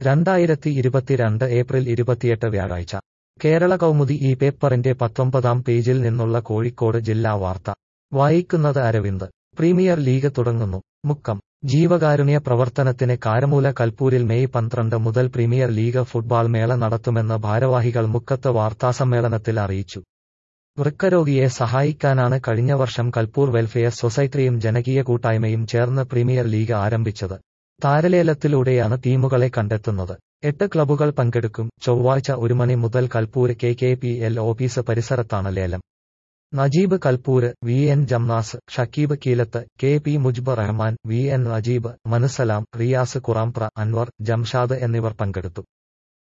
രണ്ടായിരത്തി ഇരുപത്തിരണ്ട് ഏപ്രിൽ ഇരുപത്തിയെട്ട് വ്യാഴാഴ്ച കേരള കൗമുദി ഈ പേപ്പറിന്റെ പത്തൊമ്പതാം പേജിൽ നിന്നുള്ള കോഴിക്കോട് ജില്ലാ വാർത്ത വായിക്കുന്നത് അരവിന്ദ് പ്രീമിയർ ലീഗ് തുടങ്ങുന്നു മുക്കം ജീവകാരുണ്യ പ്രവർത്തനത്തിന് കാരമൂല കൽപ്പൂരിൽ മെയ് പന്ത്രണ്ട് മുതൽ പ്രീമിയർ ലീഗ് ഫുട്ബോൾ മേള നടത്തുമെന്ന് ഭാരവാഹികൾ മുക്കത്ത് വാർത്താസമ്മേളനത്തിൽ അറിയിച്ചു വൃക്കരോഗിയെ സഹായിക്കാനാണ് കഴിഞ്ഞ വർഷം കൽപ്പൂർ വെൽഫെയർ സൊസൈറ്റിയും ജനകീയ കൂട്ടായ്മയും ചേർന്ന് പ്രീമിയർ ലീഗ് ആരംഭിച്ചത് താരലേലത്തിലൂടെയാണ് ടീമുകളെ കണ്ടെത്തുന്നത് എട്ട് ക്ലബ്ബുകൾ പങ്കെടുക്കും ചൊവ്വാഴ്ച ഒരു മണി മുതൽ Kalpoor K K P L office പരിസരത്താണ് ലേലം Najeeb Kalpoor V N Jamnas Shakeeb Keelath K P Mujeeb Rahman V N Najeeb Manasalam Riyas Kurampra Anvar Jamshad എന്നിവർ പങ്കെടുത്തു